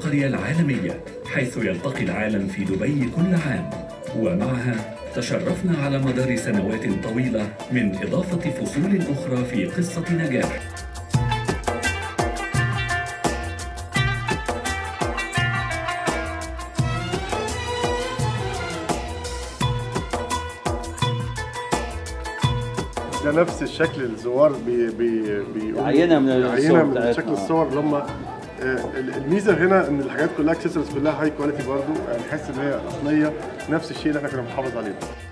القرية العالمية حيث يلتقي العالم في دبي كل عام ومعها تشرفنا على مدار سنوات طويلة من إضافة فصول أخرى في قصة نجاح ده نفس الشكل الزوار بي بي بي عينة من الصور عينة من بتاعتنا. شكل الصور اللي هم الميزه هنا ان الحاجات كلها اكسسوارز كلها هاي كواليتي برضه يعني تحس ان هي اصليه نفس الشيء اللي احنا كنا بنحافظ عليه